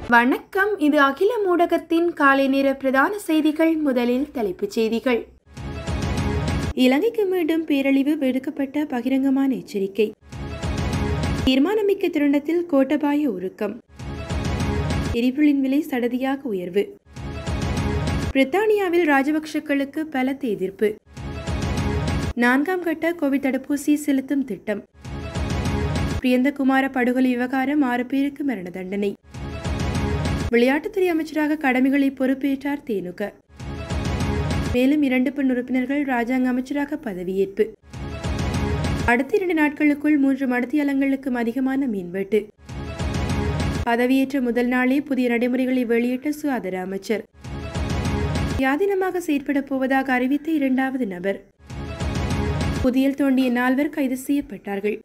வணக்கம் இது அகில ஊடகத்தின் காலை நேர பிரதான செய்திகள் முதலில் தலைப்புச் செய்திகள் இலங்கைக்கு மீண்டும் பேரழிவு விடுக்கப்பட்ட பகிரங்கமான எச்சரிக்கை தீர்மானமிக்க திருண்டத்தில் கோட்டபாய உருக்கம் எரிபொருளின் விலை சடதியாக உயர்வு பிரித்தானியாவில் ராஜபக்ஷக்களுக்கு பலத்த எதிர்ப்பு நான்காம் கட்ட கோவிட் தடுப்பூசி செலுத்தும் திட்டம் பிரியந்தகுமார படுகொலை விவகாரம் ஆறு பேருக்கு மரண தண்டனை விளையாட்டுத்துறை அமைச்சராக கடமைகளை பொறுப்பேற்றார் தேனுக மேலும் இரண்டு பெண் உறுப்பினர்கள் ராஜாங்க அமைச்சராக பதவியேற்பு அடுத்த இரண்டு நாட்களுக்குள் மூன்று மடத்தியலங்களுக்கும் அதிகமான மீன்வெட்டு பதவியேற்ற முதல் நாளே புதிய நடைமுறைகளை வெளியிட்ட சுகாதார அமைச்சர் சுயாதீனமாக செயற்பட போவதாக அறிவித்த இரண்டாவது நபர் புதியல் தோண்டிய நால்வர் கைது செய்யப்பட்டார்கள்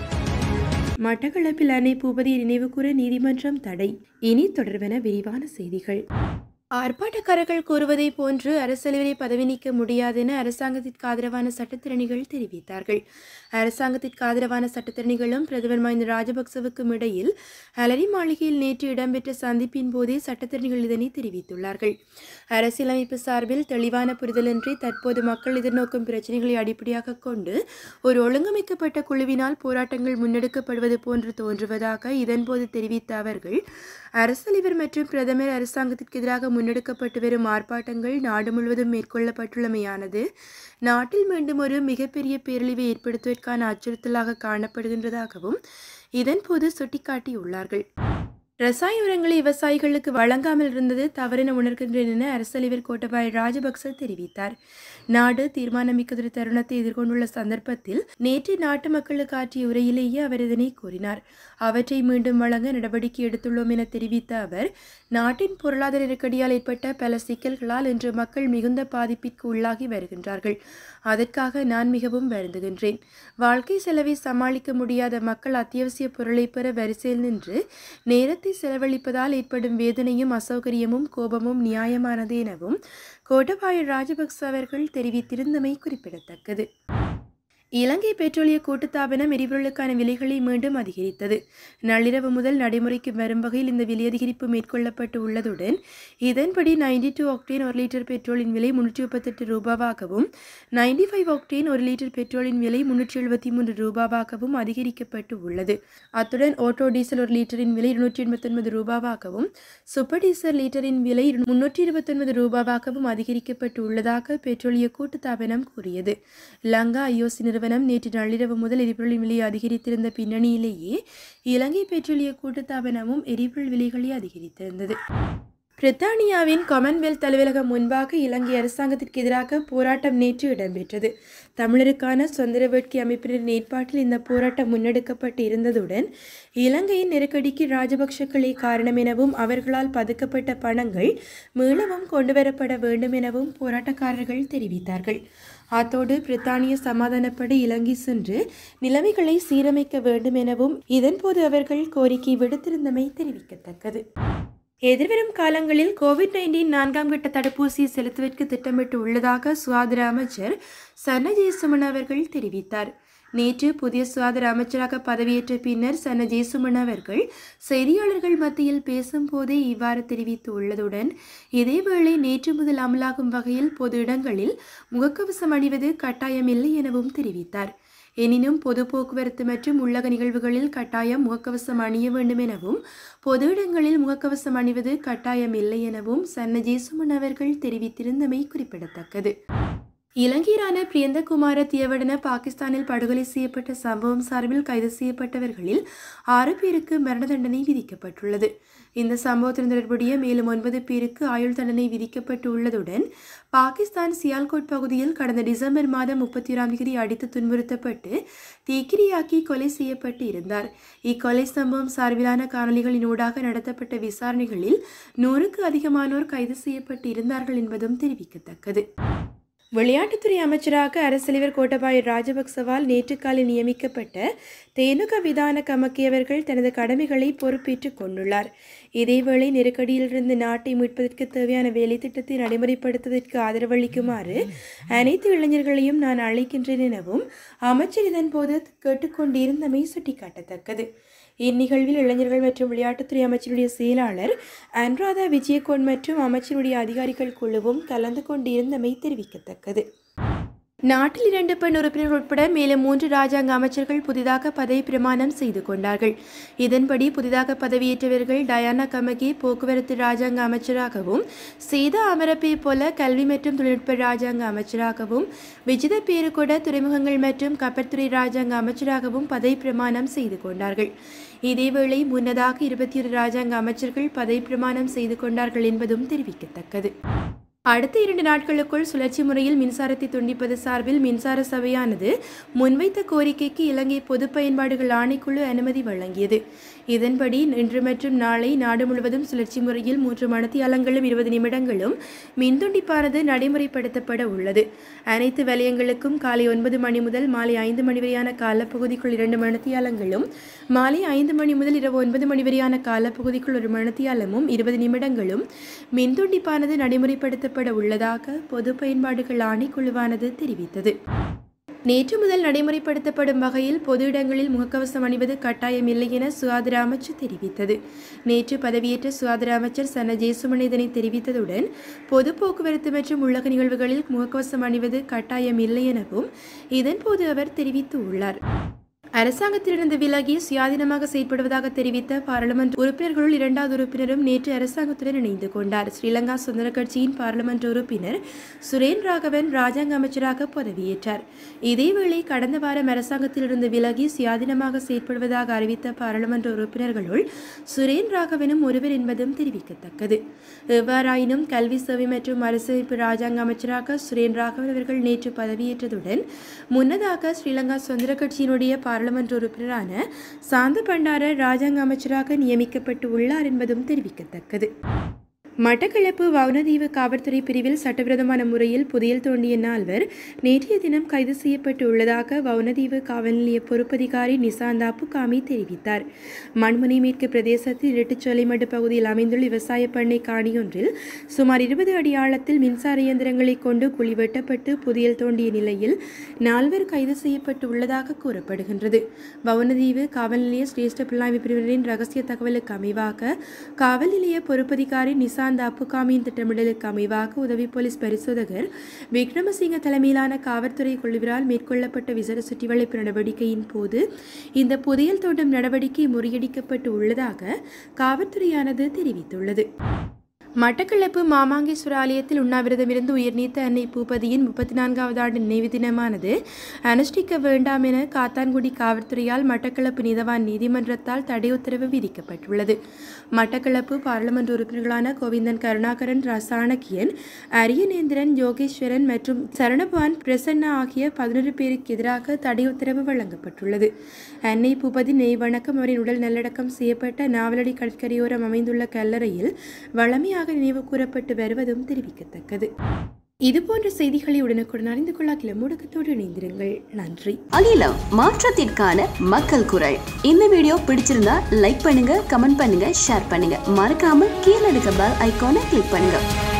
மட்டக்களப்பில் அன்னை பூபதியை நினைவுகூர நீதிமன்றம் தடை இனி தொடர்வென விரிவான செய்திகள் ஆர்ப்பாட்டக்காரர்கள் கூறுவதை போன்று அரசலுவரை பதவி நீக்க முடியாது என அரசாங்கத்திற்கு ஆதரவான சட்டத்திறனிகள் தெரிவித்தார்கள் அரசாங்கத்திற்கு ஆதரவான சட்டத்திறனிகளும் பிரதமர் மஹிந்த ராஜபக்சவுக்கும் இடையில் அலரி மாளிகையில் நேற்று இடம்பெற்ற சந்திப்பின் போதே சட்டத்திறனிகள் இதனை தெரிவித்துள்ளார்கள் அரசியலமைப்பு சார்பில் தெளிவான புரிதலின்றி தற்போது மக்கள் எதிர்நோக்கும் பிரச்சினைகளை அடிப்படையாக கொண்டு ஒரு ஒழுங்கமைக்கப்பட்ட குழுவினால் போராட்டங்கள் முன்னெடுக்கப்படுவது போன்று தோன்றுவதாக இதன்போது தெரிவித்த அவர்கள் அரசலைவர் மற்றும் பிரதமர் அரசாங்கத்திற்கு எதிராக முன்னெடுக்கப்பட்டு வரும் ஆர்ப்பாட்டங்கள் நாடு முழுவதும் மேற்கொள்ளப்பட்டுள்ளமையானது நாட்டில் மீண்டும் ஒரு மிகப்பெரிய பேரழிவை ஏற்படுத்துவதற்கான அச்சுறுத்தலாக காணப்படுகின்றதாகவும் இதன்போது சுட்டிக்காட்டியுள்ளார்கள் ரசாயன உரங்களை விவசாயிகளுக்கு வழங்காமல் இருந்தது தவறென உணர்கின்றேன் என அரசலைவர் கோட்டபாய ராஜபக்ச தெரிவித்தார் நாடு தீர்மானமிக்கதொரு தருணத்தை எதிர்கொண்டுள்ள சந்தர்ப்பத்தில் நேற்று நாட்டு மக்களுக்கு ஆற்றிய உரையிலேயே அவர் இதனை கூறினார் அவற்றை மீண்டும் வழங்க நடவடிக்கை எடுத்துள்ளோம் என தெரிவித்த அவர் நாட்டின் பொருளாதார நெருக்கடியால் ஏற்பட்ட பல சிக்கல்களால் இன்று மக்கள் மிகுந்த பாதிப்பிற்கு உள்ளாகி வருகின்றார்கள் அதற்காக நான் மிகவும் வருந்துகின்றேன் வாழ்க்கை செலவை சமாளிக்க முடியாத மக்கள் அத்தியாவசிய பொருளை பெற வரிசையில் நின்று நேரத்தை செலவழிப்பதால் ஏற்படும் வேதனையும் அசௌகரியமும் கோபமும் நியாயமானது எனவும் கோட்டபாய ராஜபக்ச அவர்கள் தெரிவித்திருந்தமை குறிப்பிடத்தக்கது இலங்கை பெட்ரோலிய கூட்டுத்தாபனம் எரிபொருளுக்கான விலைகளை மீண்டும் அதிகரித்தது நள்ளிரவு முதல் நடைமுறைக்கு வரும் வகையில் இந்த விலை அதிகரிப்பு மேற்கொள்ளப்பட்டு உள்ளதுடன் இதன்படி நைன்டி டூ ஆக்டேன் ஒரு லிட்டர் பெட்ரோலின் விலை முன்னூற்றி முப்பத்தெட்டு ரூபாவாகவும் நைன்டி ஃபைவ் ஆக்டேன் ஒரு லிட்டர் பெட்ரோலின் விலை முன்னூற்றி எழுபத்தி மூன்று ரூபாவாகவும் அதிகரிக்கப்பட்டு உள்ளது அத்துடன் ஆட்டோ டீசல் ஒரு லிட்டரின் விலை இருநூற்றி எண்பத்தொன்பது ரூபாவாகவும் சூப்பர் டீசல் லிட்டரின் விலை முன்னூற்றி இருபத்தொன்பது ரூபாவாகவும் அதிகரிக்கப்பட்டு உள்ளதாக பெட்ரோலிய கூட்டுத்தாபனம் கூறியது லங்கா ஐஓசி நிறுவனம் நேற்று நள்ளிரவு முதல் எரிபொருளின் விலையை அதிகரித்திருந்த பின்னணியிலேயே இலங்கை பெட்ரோலிய கூட்டுத்தாபனமும் எரிபொருள் விலைகளை அதிகரித்திருந்தது பிரித்தானியாவின் காமன்வெல்த் அலுவலகம் முன்பாக இலங்கை அரசாங்கத்திற்கு எதிராக போராட்டம் நேற்று இடம்பெற்றது தமிழருக்கான சுதந்திர வேட்கை அமைப்பினரின் ஏற்பாட்டில் இந்த போராட்டம் முன்னெடுக்கப்பட்டு இருந்ததுடன் இலங்கையின் நெருக்கடிக்கு ராஜபக்ஷக்களே காரணம் எனவும் அவர்களால் பதுக்கப்பட்ட பணங்கள் மீளவும் கொண்டுவரப்பட வேண்டும் எனவும் போராட்டக்காரர்கள் தெரிவித்தார்கள் அத்தோடு பிரித்தானிய சமாதானப்படை இலங்கை சென்று நிலைமைகளை சீரமைக்க வேண்டும் எனவும் இதன்போது அவர்கள் கோரிக்கை விடுத்திருந்தமை தெரிவிக்கத்தக்கது எதிர்வரும் காலங்களில் கோவிட் நைன்டீன் நான்காம் கட்ட தடுப்பூசி செலுத்துவதற்கு திட்டமிட்டு உள்ளதாக சுகாதார அமைச்சர் சன்ன ஜெயசுமன் அவர்கள் தெரிவித்தார் நேற்று புதிய சுகாதார அமைச்சராக பதவியேற்ற பின்னர் சன்ன ஜெயசுமன் அவர்கள் செய்தியாளர்கள் மத்தியில் பேசும்போதே இவ்வாறு தெரிவித்து உள்ளதுடன் இதேவேளை நேற்று முதல் அமலாகும் வகையில் பொது இடங்களில் முகக்கவசம் அணிவது கட்டாயமில்லை எனவும் தெரிவித்தார் எனினும் பொது போக்குவரத்து மற்றும் உள்ளக நிகழ்வுகளில் கட்டாயம் முகக்கவசம் அணிய வேண்டும் எனவும் பொது இடங்களில் முகக்கவசம் அணிவது கட்டாயம் இல்லை எனவும் சன்ன ஜேசுமன் அவர்கள் தெரிவித்திருந்தமை குறிப்பிடத்தக்கது இலங்கையரான பிரியந்தகுமார தியவடன பாகிஸ்தானில் படுகொலை செய்யப்பட்ட சம்பவம் சார்பில் கைது செய்யப்பட்டவர்களில் ஆறு பேருக்கு மரண தண்டனை விதிக்கப்பட்டுள்ளது இந்த சம்பவத்துடன் தொடர்புடைய மேலும் ஒன்பது பேருக்கு ஆயுள் தண்டனை விதிக்கப்பட்டு உள்ளதுடன் பாகிஸ்தான் சியால்கோட் பகுதியில் கடந்த டிசம்பர் மாதம் முப்பத்தி ஓராம் தேதி அடித்து துன்புறுத்தப்பட்டு தீக்கிரியாக்கி கொலை செய்யப்பட்டு இருந்தார் இக்கொலை சம்பவம் சார்பிலான காணொலிகளின் ஊடாக நடத்தப்பட்ட விசாரணைகளில் நூறுக்கு அதிகமானோர் கைது செய்யப்பட்டு இருந்தார்கள் என்பதும் தெரிவிக்கத்தக்கது விளையாட்டுத்துறை அமைச்சராக அரசலைவர் கோட்டபாய ராஜபக்சவால் நேற்று காலை நியமிக்கப்பட்ட தேனுக விதான கமக்கியவர்கள் தனது கடமைகளை பொறுப்பேற்றுக் கொண்டுள்ளார் இதேவேளை நெருக்கடியிலிருந்து நாட்டை மீட்பதற்கு தேவையான வேலை திட்டத்தை நடைமுறைப்படுத்துவதற்கு ஆதரவளிக்குமாறு அனைத்து இளைஞர்களையும் நான் அழைக்கின்றேன் எனவும் அமைச்சர் இதன்போது கேட்டுக்கொண்டிருந்தமை சுட்டிக்காட்டத்தக்கது இந்நிகழ்வில் இளைஞர்கள் மற்றும் விளையாட்டுத்துறை அமைச்சருடைய செயலாளர் அனுராதா விஜயகோன் மற்றும் அமைச்சருடைய அதிகாரிகள் குழுவும் கலந்து கொண்டிருந்தமை தெரிவிக்கத்தக்கது நாட்டில் இரண்டு பெண் உறுப்பினர்கள் உட்பட மேலும் மூன்று ராஜாங்க அமைச்சர்கள் புதிதாக பதவி பிரமாணம் செய்து கொண்டார்கள் இதன்படி புதிதாக பதவியேற்றவர்கள் டயானா கமகே போக்குவரத்து ராஜாங்க அமைச்சராகவும் சீதா அமரப்பே போல கல்வி மற்றும் தொழில்நுட்ப ராஜாங்க அமைச்சராகவும் விஜித பேருகொட துறைமுகங்கள் மற்றும் கப்பற்துறை ராஜாங்க அமைச்சராகவும் பதவி பிரமாணம் செய்து கொண்டார்கள் இதேவேளை முன்னதாக இருபத்தி ஒரு ராஜாங்க அமைச்சர்கள் பதவி பிரமாணம் செய்து கொண்டார்கள் என்பதும் தெரிவிக்கத்தக்கது அடுத்த இரண்டு நாட்களுக்குள் சுழற்சி முறையில் மின்சாரத்தை துண்டிப்பது சார்பில் மின்சார சபையானது முன்வைத்த கோரிக்கைக்கு இலங்கை பொது பயன்பாடுகள் ஆணைக்குழு அனுமதி வழங்கியது இதன்படி இன்று மற்றும் நாளை நாடு முழுவதும் சுழற்சி முறையில் மூன்று மணித்தியாலங்களும் இருபது நிமிடங்களும் மின்துண்டிப்பானது நடைமுறைப்படுத்தப்பட உள்ளது அனைத்து வலயங்களுக்கும் காலை ஒன்பது மணி முதல் மாலை ஐந்து மணி வரையான காலப்பகுதிக்குள் இரண்டு மணித்தியாலங்களும் மாலை ஐந்து மணி முதல் இரவு ஒன்பது மணி வரையான காலப்பகுதிக்குள் ஒரு மணித்தியாலமும் இருபது நிமிடங்களும் மின்துண்டிப்பானது நடைமுறைப்படுத்த செயல்பட உள்ளதாக பொது பயன்பாடுகள் ஆணைக்குழுவானது தெரிவித்தது நேற்று முதல் நடைமுறைப்படுத்தப்படும் வகையில் பொது இடங்களில் முகக்கவசம் அணிவது கட்டாயம் இல்லை என சுகாதார அமைச்சு தெரிவித்தது நேற்று பதவியேற்ற சுகாதார அமைச்சர் சன ஜேசுமன் இதனை தெரிவித்ததுடன் பொது போக்குவரத்து மற்றும் உள்ளக நிகழ்வுகளில் முகக்கவசம் அணிவது கட்டாயம் இல்லை எனவும் இதன்போது அவர் தெரிவித்துள்ளார் அரசாங்கத்திலிருந்து விலகி சுயாதீனமாக செயற்படுவதாக தெரிவித்த பாராளுமன்ற உறுப்பினர்களுள் இரண்டாவது உறுப்பினரும் நேற்று அரசாங்கத்துடன் இணைந்து கொண்டார் ஸ்ரீலங்கா சுதந்திர கட்சியின் பாராளுமன்ற உறுப்பினர் சுரேன் ராகவன் ராஜாங்க அமைச்சராக பதவியேற்றார் இதேவேளை கடந்த வாரம் அரசாங்கத்திலிருந்து விலகி சுயாதீனமாக செயற்படுவதாக அறிவித்த பாராளுமன்ற உறுப்பினர்களுள் சுரேன் ராகவனும் ஒருவர் என்பதும் தெரிவிக்கத்தக்கது எவ்வாறாயினும் கல்வி சேவை மற்றும் மறுசேமிப்பு ராஜாங்க அமைச்சராக சுரேன் ராகவன் அவர்கள் நேற்று பதவியேற்றதுடன் முன்னதாக ஸ்ரீலங்கா சுதந்திர கட்சியினுடைய பாராளுமன்ற உறுப்பினரான சாந்த பண்டார ராஜாங்க அமைச்சராக நியமிக்கப்பட்டு உள்ளார் என்பதும் தெரிவிக்கத்தக்கது மட்டக்களப்பு வவுனதீவு காவல்துறை பிரிவில் சட்டவிரோதமான முறையில் புதையல் தோண்டிய நால்வர் நேற்றைய தினம் கைது செய்யப்பட்டு உள்ளதாக வவுனதீவு காவல் நிலைய பொறுப்பதிகாரி நிசாந்தா புகாமி தெரிவித்தார் மண்முனை மேற்கு பிரதேசத்தில் இரட்டுச்சோலைமடு பகுதியில் அமைந்துள்ள விவசாய பண்ணை காணியொன்றில் சுமார் இருபது அடி ஆழத்தில் மின்சார இயந்திரங்களை கொண்டு குழி வெட்டப்பட்டு புதையல் தோண்டிய நிலையில் நால்வர் கைது செய்யப்பட்டு உள்ளதாக கூறப்படுகின்றது வவுனதீவு காவல் நிலைய சிரேஷ்ட பிள்ளாய்வு பிரிவினரின் ரகசிய தகவலுக்கு அமைவாக காவல் நிலைய பொறுப்பதிகாரி நிசா நிசாந்த அப்புகாமியின் திட்டமிடலுக்கு அமைவாக உதவி போலீஸ் பரிசோதகர் விக்ரமசிங்க தலைமையிலான காவல்துறை குழுவினால் மேற்கொள்ளப்பட்ட விசேட சுற்றிவளைப்பு நடவடிக்கையின் போது இந்த புதையல் தோண்டும் நடவடிக்கை முறியடிக்கப்பட்டு உள்ளதாக காவல்துறையானது தெரிவித்துள்ளது மட்டக்களப்பு மாமாங்கேஸ்வர ஆலயத்தில் உண்ணாவிரதமிருந்து உயிர்நீத்த அன்னை பூபதியின் முப்பத்தி நான்காவது ஆண்டு நினைவு தினமானது அனுஷ்டிக்க வேண்டாம் என காத்தான்குடி காவல்துறையால் மட்டக்களப்பு நீதவான் நீதிமன்றத்தால் தடை உத்தரவு விதிக்கப்பட்டுள்ளது மட்டக்களப்பு பாராளுமன்ற உறுப்பினர்களான கோவிந்தன் கருணாகரன் ரசாணக்கியன் அரியநேந்திரன் யோகேஸ்வரன் மற்றும் சரணபவான் பிரசன்னா ஆகிய பதினொரு பேருக்கு எதிராக தடை உத்தரவு வழங்கப்பட்டுள்ளது அன்னை பூபதி நெய் வணக்கம் அவரின் உடல் நல்லடக்கம் செய்யப்பட்ட நாவலடி கடற்கரையோரம் அமைந்துள்ள கல்லறையில் வளமையாக நினைவு கூறப்பட்டு வருவதும் தெரிவிக்கத்தக்கது இதுபோன்ற செய்திகளை உடனுக்குடன் அறிந்து கொள்ள கிள முடக்கத்தோடு இணைந்திருங்கள் நன்றி அகிலம் மாற்றத்திற்கான மக்கள் குரல் இந்த வீடியோ பிடிச்சிருந்தா லைக் பண்ணுங்க கமெண்ட் பண்ணுங்க ஷேர் பண்ணுங்க மறக்காம கீழே இருக்க பெல் ஐகானை கிளிக் பண்ணுங்க